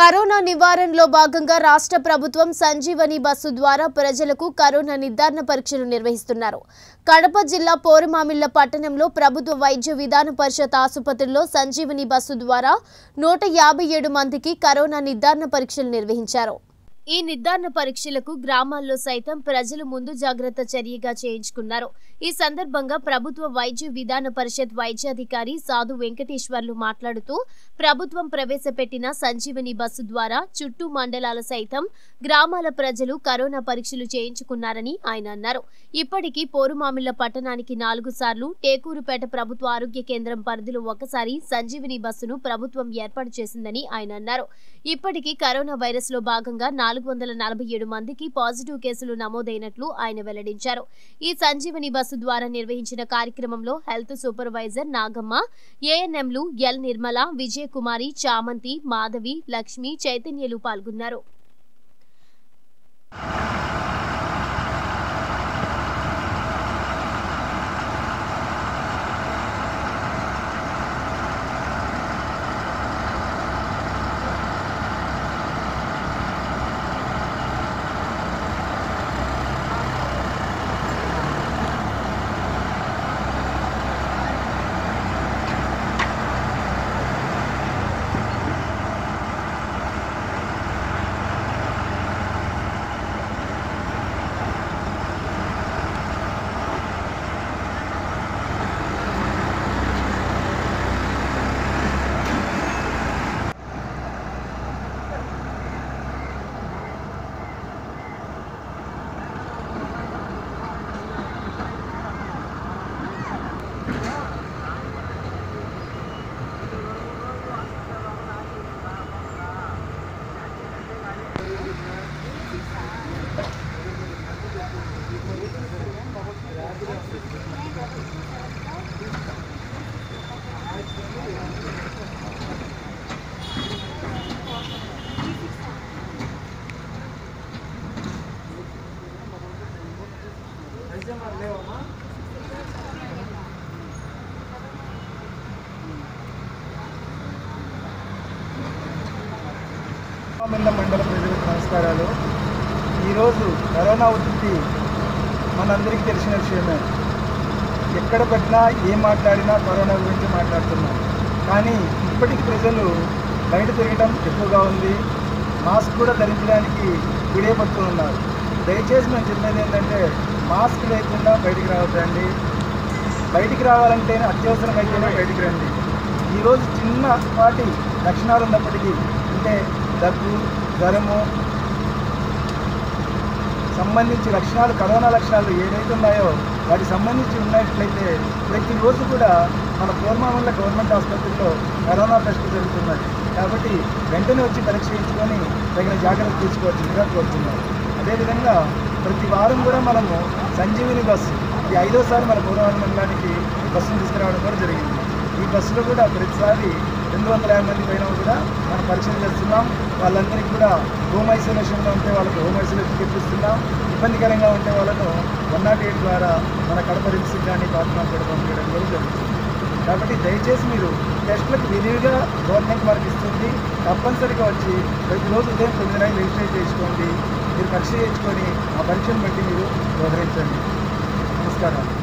corona నివారణలో భాగంగా రాష్ట్ర ప్రభుత్వం సంజీవని బస్సు ద్వారా ప్రజలకు కరోనా నిర్ధారణ పరీక్షలు నిర్వహిస్తున్నారు కడప జిల్లా పోరుమామిళ్ల పట్టణంలో ప్రభుత్వ వైద్య విధాన పరిషత్ ఆసుపత్రిలో సంజీవని బస్సు ద్వారా నూట యాభై ఏడు మందికి కరోనా నిర్ధారణ పరీక్షలు నిర్వహించారు ఈ నిర్ధారణ పరీక్షలకు గ్రామాల్లో సైతం ప్రజలు ముందు జాగ్రత్త చర్యగా చేయించుకున్నారు ఈ సందర్భంగా ప్రభుత్వ వైద్య విధాన పరిషత్ వైద్యాధికారి సాధు వెంకటేశ్వర్లు మాట్లాడుతూ ప్రభుత్వం ప్రవేశపెట్టిన సంజీవని బస్సు ద్వారా చుట్టూ మండలాల సైతం గ్రామాల ప్రజలు కరోనా పరీక్షలు చేయించుకున్నారని ఆయన అన్నారు ఇప్పటికీ పోరుమామిళ్ల పట్టణానికి నాలుగు సార్లు టేకూరుపేట ప్రభుత్వ ఆరోగ్య కేంద్రం పరిధిలో ఒకసారి సంజీవని బస్సును ప్రభుత్వం ఏర్పాటు చేసిందని ఆయన అన్నారు ఇప్పటికీ కరోనా వైరస్ లో భాగంగా నాలుగు వందల నలభై ఏడు మందికి పాజిటివ్ కేసులు నమోదైనట్లు ఆయన వెల్లడించారు ఈ సంజీవని బస్సు ద్వారా నిర్వహించిన కార్యక్రమంలో హెల్త్ సూపర్వైజర్ నాగమ్మ ఏఎన్ఎంలు ఎల్ నిర్మల విజయకుమారి చామంతి మాధవి లక్ష్మి చైతన్యలు పాల్గొన్నారు మిల్ల మండల ప్రజలకు నమస్కారాలు ఈరోజు కరోనా ఉధృతి మనందరికీ తెలిసిన విషయమే ఎక్కడ పెట్టినా ఏం మాట్లాడినా కరోనా గురించి మాట్లాడుతున్నాం కానీ ఇప్పటికి ప్రజలు బయట తిరగడం ఎక్కువగా ఉంది మాస్క్ కూడా ధరించడానికి విడియపడుతూ ఉన్నారు దయచేసి మేము చెప్పేది ఏంటంటే మాస్క్ లేకుండా బయటికి రావద్దండి బయటికి రావాలంటే అత్యవసరమైతేనే బయటికి రండి ఈరోజు చిన్నపాటి లక్షణాలు ఉన్నప్పటికీ అంటే దగ్గు జ్వరము సంబంధించి లక్షణాలు కరోనా లక్షణాలు ఏదైతే ఉన్నాయో వాటికి సంబంధించి ఉన్నట్లయితే ప్రతిరోజు కూడా మన పూర్వమండల గవర్నమెంట్ ఆసుపత్రిలో కరోనా టెస్ట్ జరుగుతున్నది కాబట్టి వెంటనే వచ్చి పరీక్ష చేయించుకొని తగిన జాగ్రత్త తీసుకోవాల్సిందిగా కోరుతున్నాను అదేవిధంగా ప్రతి వారం కూడా మనము సంజీవిని బస్సు ఈ ఐదోసారి మన పూర్వమండల మండలానికి బస్సును తీసుకురావడం కూడా జరిగింది ఈ బస్సులో కూడా ప్రతిసారి రెండు వందల యాభై మంది పైన కూడా మనం పరిచయం చేస్తున్నాం వాళ్ళందరికీ కూడా హోమ్ ఐసోలేషన్లో ఉంటే వాళ్ళకి హోమ్ ఐసోలేషన్ తెప్పిస్తున్నాం ఇబ్బందికరంగా ఉంటే వాళ్ళను వన్ నాట్ ఎయిట్ ద్వారా మన కడప రిమ్స్కి కానీ పాత్మాపేట పంపించడం కూడా జరుగుతుంది కాబట్టి దయచేసి మీరు టెస్టులకు విరివిగా గవర్నమెంట్ మనకి ఇస్తుంది తప్పనిసరిగా వచ్చి ప్రతిరోజు ఉదయం తొమ్మిది రిజిస్టర్ చేసుకోండి మీరు పరీక్ష చేయించుకొని ఆ పరీక్షను బట్టి మీరు వ్యవహరించండి నమస్కారం